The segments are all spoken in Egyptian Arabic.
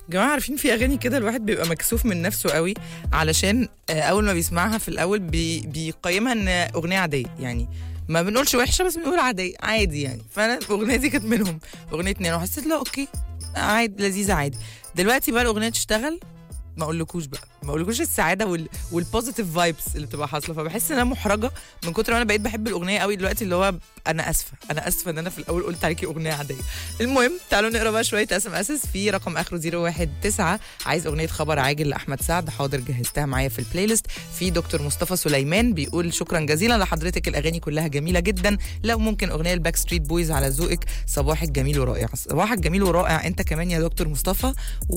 جماعه عارفين في اغاني كده الواحد بيبقى مكسوف من نفسه قوي علشان آه، اول ما بيسمعها في الاول بي بيقيمها ان اغنيه عاديه يعني ما بنقولش وحشه بس بنقول عاديه عادي يعني فانا الاغنيه دي كانت منهم اغنيه اتنين وحسيت لا اوكي عادي لذيذه عادي دلوقتي بقى الاغنيه تشتغل ما اقولكوش بقى ما اقولكوش السعاده وال... والبوزيتيف فايبس اللي بتبقى حاصله فبحس ان انا محرجه من كتر ما انا بقيت بحب الاغنيه قوي دلوقتي اللي هو انا اسفه انا اسفه ان انا في الاول قلت عليكي اغنيه عاديه المهم تعالوا نقرا بقى شويه اس ام اس في رقم اخره 019 عايز اغنيه خبر عاجل لاحمد سعد حاضر جهزتها معايا في البلاي ليست في دكتور مصطفى سليمان بيقول شكرا جزيلا لحضرتك الاغاني كلها جميله جدا لو ممكن اغنيه الباك ستريت بويز على ذوقك صباحك جميل ورائع صباحك جميل ورائع انت كمان يا دكتور مصطفى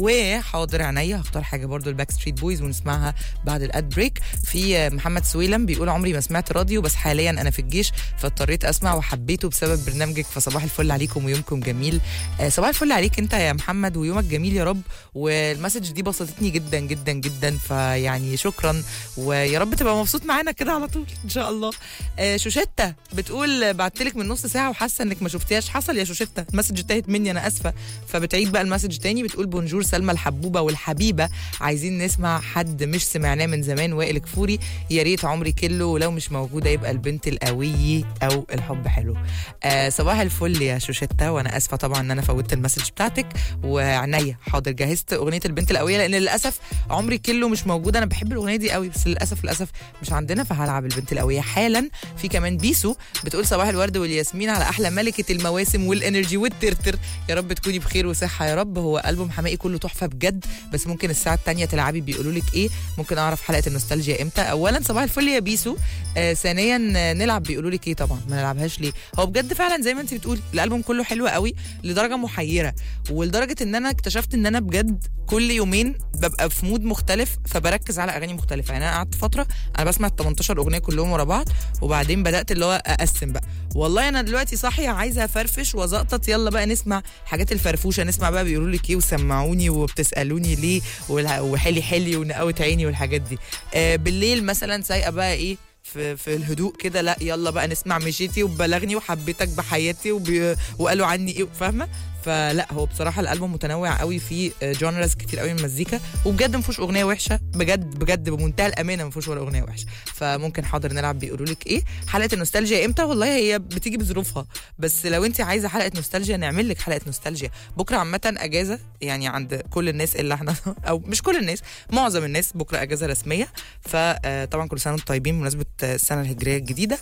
وحاضر عينيا هختار حاجه برضو الباك ستريت بويز ونسمعها بعد الاد بريك في محمد سويلم بيقول عمري ما سمعت راديو بس حاليا انا في الجيش فاضطريت اسمع وحبيته بسبب برنامجك فصباح الفل عليكم ويومكم جميل آه، صباح الفل عليك انت يا محمد ويومك جميل يا رب والمسج دي بسطتني جدا جدا جدا فيعني شكرا ويا رب تبقى مبسوط معانا كده على طول ان شاء الله آه، شوشتة بتقول بعت لك من نص ساعه وحاسه انك ما شفتيهاش حصل يا شوشتة المسج تاهت مني انا اسفه فبتعيد بقى المسج تاني بتقول بونجور سلمى الحبوبه والحبيبه عايزين نسمع حد مش سمعناه من زمان وائل كفوري يا ريت عمري كله ولو مش موجوده يبقى البنت القوي او الحب حلو آه صباح الفل يا شوشتة وانا اسفه طبعا ان انا فوتت المسج بتاعتك وعنيا حاضر جهزت اغنيه البنت القويه لان للاسف عمري كله مش موجوده انا بحب الاغنيه دي قوي بس للاسف للاسف مش عندنا فهلعب البنت القويه حالا في كمان بيسو بتقول صباح الورد والياسمين على احلى ملكه المواسم والانرجي والترتر يا رب تكوني بخير وصحه يا رب هو البوم حماقي كله تحفه بجد بس ممكن الساعه الثانيه تلعبي بيقولوا لك ايه ممكن اعرف حلقه النوستالجيا امتى اولا صباح الفل يا بيسو آه ثانيا آه، نلعب بيقولوا لك ايه طبعا ما نلعبهاش ليه هو بجد فعلا زي ما انت بتقولي الالبوم كله حلو قوي لدرجه محيره ولدرجه ان انا اكتشفت ان انا بجد كل يومين ببقى في مود مختلف فبركز على اغاني مختلفه يعني انا قعدت فتره انا بسمع ال 18 اغنيه كلهم ورا بعض وبعدين بدات اللي هو اقسم بقى والله انا دلوقتي صاحيه عايزه افرفش وازقطط يلا بقى نسمع حاجات الفرفوشه نسمع بقى بيقولوا لك ايه وسمعوني وبتسالوني ليه والع- وحلي حلي ونقوة عيني والحاجات دي آه بالليل مثلا سايقه بقى ايه في, في الهدوء كده لا يلا بقى نسمع مشيتي وبلغني وحبيتك بحياتي وبي وقالوا عني ايه فاهمه فلا هو بصراحه الالبوم متنوع قوي فيه جونرز كتير قوي من المزيكا وبجد ما فيهوش اغنيه وحشه بجد بجد بمنتهى الامانه ما فيهوش ولا اغنيه وحشه فممكن حاضر نلعب بيقولوا لك ايه حلقه النوستالجيا امتى والله هي بتيجي بظروفها بس لو انت عايزه حلقه نوستالجيا نعمل لك حلقه نوستالجيا بكره عامه اجازه يعني عند كل الناس اللي احنا او مش كل الناس معظم الناس بكره اجازه رسميه فطبعا كل سنه وانتم طيبين بمناسبه السنه الهجريه الجديده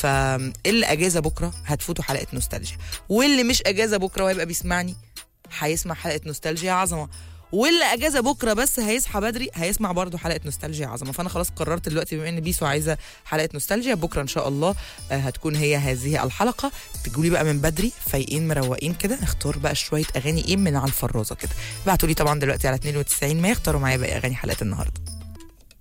فاللي اجازه بكره هتفوتوا حلقه نوستالجيا واللي مش اجازه بكره وهيبقى بيسمعني هيسمع حلقه نوستالجيا عظمه واللي اجازه بكره بس هيصحى بدري هيسمع برضه حلقه نوستالجيا عظمه فانا خلاص قررت دلوقتي بما ان بيسو عايزه حلقه نوستالجيا بكره ان شاء الله آه، هتكون هي هذه الحلقه تقولي بقى من بدري فايقين مروقين كده نختار بقى شويه اغاني ايه من على الفرازه كده ابعتوا لي طبعا دلوقتي على 92 ما يختاروا معايا باقي اغاني حلقه النهارده